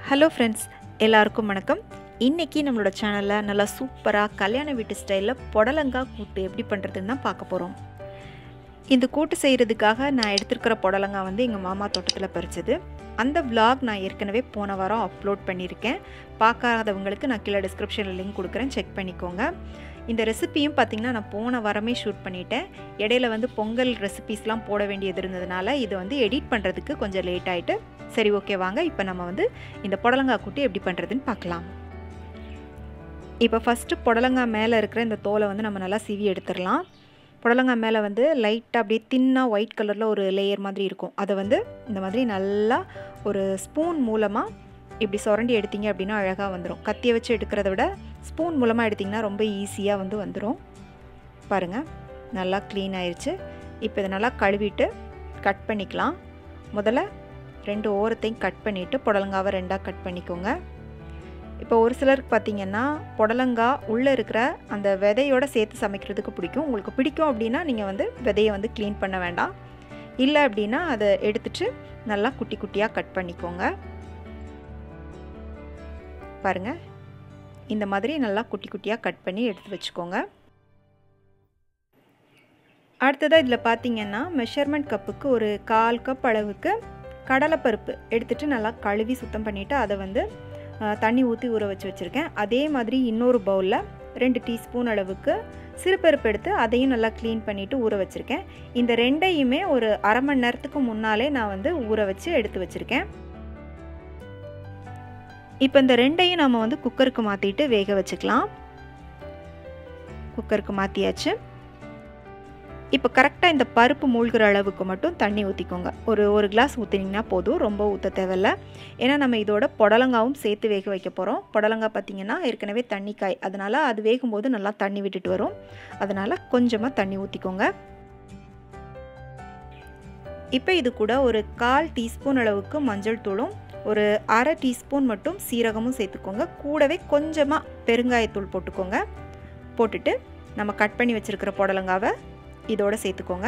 hello friends எல்லாருக்கும் வணக்கம் இன்றைக்கி நம்மளோட சேனலில் நல்லா சூப்பராக கல்யாண வீட்டு ஸ்டைலில் புடலங்காய் கூட்டு எப்படி பண்ணுறதுன்னு தான் பார்க்க போகிறோம் இந்த கூட்டு செய்கிறதுக்காக நான் எடுத்திருக்கிற புடலங்காய் வந்து எங்கள் மாமா தோட்டத்தில் பறிச்சது அந்த vlog நான் ஏற்கனவே போன வாரம் அப்லோட் பண்ணியிருக்கேன் பார்க்காதவங்களுக்கு நான் கீழே டிஸ்கிரிப்ஷனில் லிங்க் கொடுக்குறேன் செக் பண்ணிக்கோங்க இந்த ரெசிப்பியும் பார்த்திங்கன்னா நான் போன வாரமே ஷூட் பண்ணிட்டேன் இடையில வந்து பொங்கல் ரெசிபீஸ்லாம் போட வேண்டியது இருந்ததுனால இது வந்து எடிட் பண்ணுறதுக்கு கொஞ்சம் லேட் ஆகிட்டு சரி ஓகே வாங்க இப்போ நம்ம வந்து இந்த புடலங்காய் கூட்டு எப்படி பண்ணுறதுன்னு பார்க்கலாம் இப்போ ஃபஸ்ட்டு புடலங்காய் மேலே இருக்கிற இந்த தோலை வந்து நம்ம நல்லா சிவி எடுத்துடலாம் புடலங்காய் மேலே வந்து லைட்டாக அப்படியே தின்னாக ஒயிட் கலரில் ஒரு லேயர் மாதிரி இருக்கும் அதை வந்து இந்த மாதிரி நல்லா ஒரு ஸ்பூன் மூலமாக இப்படி சுரண்டி எடுத்தீங்க அப்படின்னா அழகாக வந்துடும் கத்தியை வச்சு எடுக்கிறத விட ஸ்பூன் மூலமாக எடுத்திங்கன்னா ரொம்ப ஈஸியாக வந்து வந்துடும் பாருங்கள் நல்லா க்ளீன் ஆயிடுச்சு இப்போ இதை நல்லா கழுவிட்டு கட் பண்ணிக்கலாம் முதல்ல ரெண்டு ஓரத்தையும் கட் பண்ணிவிட்டு புடலங்காவை ரெண்டாக கட் பண்ணிக்கோங்க இப்போ ஒரு சிலருக்கு பார்த்திங்கன்னா புடலங்காய் உள்ளே இருக்கிற அந்த விதையோட சேர்த்து சமைக்கிறதுக்கு பிடிக்கும் உங்களுக்கு பிடிக்கும் அப்படின்னா நீங்கள் வந்து விதையை வந்து க்ளீன் பண்ண வேண்டாம் இல்லை அப்படின்னா அதை எடுத்துட்டு நல்லா குட்டி குட்டியாக கட் பண்ணிக்கோங்க பாருங்கள் இந்த மாதிரி நல்லா குட்டி குட்டியாக கட் பண்ணி எடுத்து வச்சுக்கோங்க அடுத்ததாக இதில் பார்த்தீங்கன்னா மெஷர்மெண்ட் கப்புக்கு ஒரு கால் கப் அளவுக்கு கடலைப்பருப்பு எடுத்துகிட்டு நல்லா கழுவி சுத்தம் பண்ணிவிட்டு அதை வந்து தண்ணி ஊற்றி ஊற வச்சு வச்சுருக்கேன் அதே மாதிரி இன்னொரு பவுலில் ரெண்டு டீஸ்பூன் அளவுக்கு சிறுபருப்பு எடுத்து அதையும் நல்லா க்ளீன் பண்ணிவிட்டு ஊற வச்சுருக்கேன் இந்த ரெண்டையுமே ஒரு அரை மணி நேரத்துக்கு முன்னாலே நான் வந்து ஊற வச்சு எடுத்து வச்சுருக்கேன் இப்போ இந்த ரெண்டையும் நம்ம வந்து குக்கருக்கு மாற்றிட்டு வேக வச்சுக்கலாம் குக்கருக்கு மாற்றியாச்சு இப்போ கரெக்டாக இந்த பருப்பு மூழ்கிற அளவுக்கு மட்டும் தண்ணி ஊற்றிக்கோங்க ஒரு ஒரு கிளாஸ் ஊற்றினீங்கன்னா போதும் ரொம்ப ஊற்ற தேவையில்ல ஏன்னா நம்ம இதோட புடலங்காவும் சேர்த்து வேக வைக்க போகிறோம் புடலங்காய் பார்த்திங்கன்னா ஏற்கனவே தண்ணி காய் அதனால் அது வேகும்போது நல்லா தண்ணி விட்டுட்டு வரும் அதனால் கொஞ்சமாக தண்ணி ஊற்றிக்கோங்க இப்போ இது கூட ஒரு கால் டீஸ்பூன் அளவுக்கு மஞ்சள் தூளும் ஒரு அரை டீஸ்பூன் மட்டும் சீரகமும் சேர்த்துக்கோங்க கூடவே கொஞ்சமாக பெருங்காயத்தூள் போட்டுக்கோங்க போட்டுட்டு நம்ம கட் பண்ணி வச்சுருக்கிற புடலங்காவை இதோட சேர்த்துக்கோங்க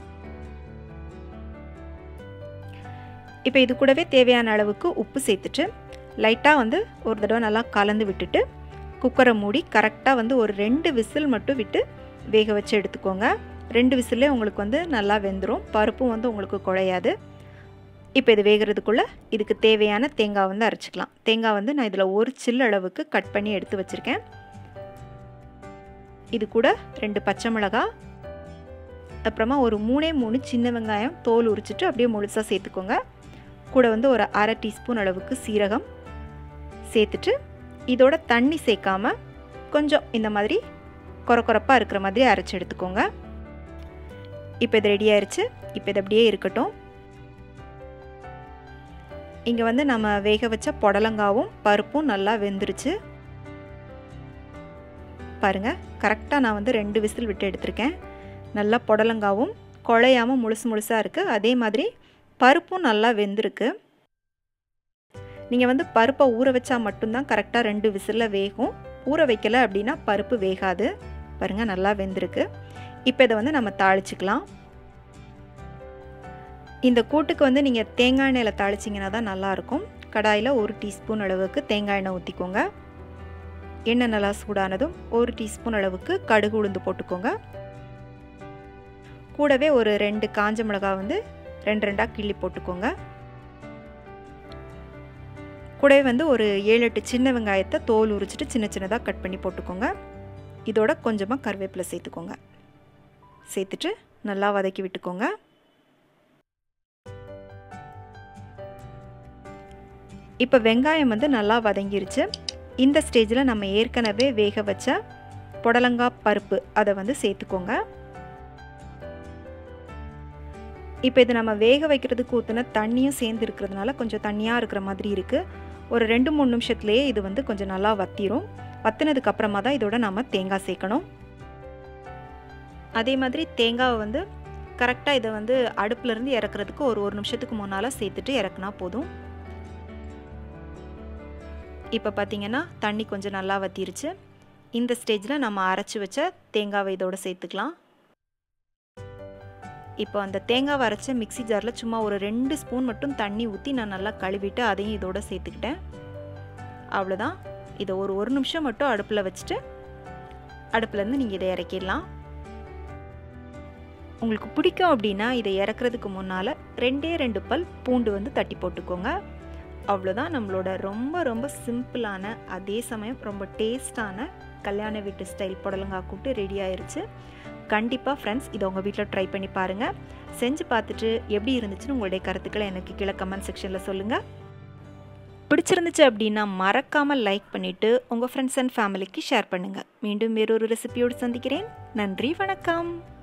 இப்போ இது கூடவே தேவையான அளவுக்கு உப்பு சேர்த்துட்டு லைட்டாக வந்து ஒரு தடவை நல்லா கலந்து விட்டுட்டு குக்கரை மூடி கரெக்டாக வந்து ஒரு ரெண்டு விசில் மட்டும் விட்டு வேக வச்சு எடுத்துக்கோங்க ரெண்டு விசிலே உங்களுக்கு வந்து நல்லா வெந்துடும் பருப்பும் வந்து உங்களுக்கு குழையாது இப்போ இது வேகிறதுக்குள்ளே இதுக்கு தேவையான தேங்காய் வந்து அரைச்சிக்கலாம் தேங்காய் வந்து நான் இதில் ஒரு சில்லு அளவுக்கு கட் பண்ணி எடுத்து வச்சுருக்கேன் இது கூட ரெண்டு பச்சை மிளகாய் அப்புறமா ஒரு மூணே மூணு சின்ன வெங்காயம் தோல் உரிச்சிட்டு அப்படியே முழுசாக சேர்த்துக்கோங்க கூட வந்து ஒரு அரை டீஸ்பூன் அளவுக்கு சீரகம் சேர்த்துட்டு இதோட தண்ணி சேர்க்காம கொஞ்சம் இந்த மாதிரி குறை குறைப்பாக இருக்கிற மாதிரி அரைச்சி எடுத்துக்கோங்க இப்போ இது ரெடி ஆயிடுச்சு இப்போ இது அப்படியே இருக்கட்டும் இங்கே வந்து நம்ம வேக வச்ச புடலங்காவும் பருப்பும் நல்லா வெந்துருச்சு பாருங்கள் கரெக்டாக நான் வந்து ரெண்டு விசில் விட்டு எடுத்திருக்கேன் நல்லா புடலங்காவும் குழையாமல் முழுசு முழுசாக இருக்குது அதே மாதிரி பருப்பும் நல்லா வெந்திருக்கு நீங்கள் வந்து பருப்பை ஊற வச்சா மட்டும்தான் கரெக்டாக ரெண்டு விசிலில் வேகும் ஊற வைக்கலை அப்படின்னா பருப்பு வேகாது பாருங்கள் நல்லா வெந்திருக்கு இப்போ இதை வந்து நம்ம தாளிச்சிக்கலாம் இந்த கூட்டுக்கு வந்து நீங்கள் தேங்காய் எண்ணெயில் தாளிச்சிங்கன்னா தான் நல்லாயிருக்கும் கடாயில் ஒரு டீஸ்பூன் அளவுக்கு தேங்காய் எண்ணெய் ஊற்றிக்கோங்க எண்ணெய் நல்லா சூடானதும் ஒரு டீஸ்பூன் அளவுக்கு கடுகு உளுந்து போட்டுக்கோங்க கூடவே ஒரு ரெண்டு காஞ்ச மிளகாய் வந்து ரெண்டு ரெண்டாக கிள்ளி போட்டுக்கோங்க கூடவே வந்து ஒரு ஏழு எட்டு சின்ன வெங்காயத்தை தோல் உரிச்சிட்டு சின்ன சின்னதாக கட் பண்ணி போட்டுக்கோங்க இதோட கொஞ்சமாக கருவேப்பிலை சேர்த்துக்கோங்க சேர்த்துட்டு நல்லா வதக்கி விட்டுக்கோங்க இப்போ வெங்காயம் வந்து நல்லா வதங்கிருச்சு இந்த ஸ்டேஜில் நம்ம ஏற்கனவே வேக வச்ச புடலங்காய் பருப்பு அதை வந்து சேர்த்துக்கோங்க இப்போ இது நம்ம வேக வைக்கிறதுக்கு ஊற்றின தண்ணியும் சேர்ந்து இருக்கிறதுனால கொஞ்சம் தண்ணியாக இருக்கிற மாதிரி இருக்குது ஒரு ரெண்டு மூணு நிமிஷத்துலேயே இது வந்து கொஞ்சம் நல்லா வத்திரும் வத்தினதுக்கு அப்புறமா தான் இதோட நம்ம தேங்காய் சேர்க்கணும் அதே மாதிரி தேங்காவை வந்து கரெக்டாக இதை வந்து அடுப்புலேருந்து இறக்குறதுக்கு ஒரு ஒரு நிமிஷத்துக்கு முன்னால் சேர்த்துட்டு இறக்குனா போதும் இப்போ பார்த்திங்கன்னா தண்ணி கொஞ்சம் நல்லா வத்திருச்சு இந்த ஸ்டேஜில் நம்ம அரைச்சி வச்ச தேங்காவை இதோடு சேர்த்துக்கலாம் இப்போ அந்த தேங்காவை அரைச்ச மிக்ஸி ஜாரில் சும்மா ஒரு ரெண்டு ஸ்பூன் மட்டும் தண்ணி ஊற்றி நான் நல்லா கழுவிட்டு அதையும் இதோட சேர்த்துக்கிட்டேன் அவ்வளோதான் இதை ஒரு ஒரு நிமிஷம் மட்டும் அடுப்பில் வச்சுட்டு அடுப்புலேருந்து நீங்கள் இதை இறக்கிடலாம் உங்களுக்கு பிடிக்கும் அப்படின்னா இதை இறக்குறதுக்கு முன்னால் ரெண்டே ரெண்டு பல் பூண்டு வந்து தட்டி போட்டுக்கோங்க அவ்வளோதான் நம்மளோட ரொம்ப ரொம்ப சிம்பிளான அதே சமயம் ரொம்ப டேஸ்டான கல்யாண வீட்டு ஸ்டைல் புடலங்காய் கூட்டு ரெடி ஆயிருச்சு கண்டிப்பாக ஃப்ரெண்ட்ஸ் இதை உங்கள் வீட்டில் ட்ரை பண்ணி பாருங்கள் செஞ்சு பார்த்துட்டு எப்படி இருந்துச்சுன்னு உங்களுடைய கருத்துக்களை எனக்கு கீழே கமெண்ட் செக்ஷனில் சொல்லுங்கள் பிடிச்சிருந்துச்சு அப்படின்னா மறக்காமல் லைக் பண்ணிவிட்டு உங்கள் ஃப்ரெண்ட்ஸ் அண்ட் ஃபேமிலிக்கு ஷேர் பண்ணுங்கள் மீண்டும் வேறொரு ரெசிபியோடு சந்திக்கிறேன் நன்றி வணக்கம்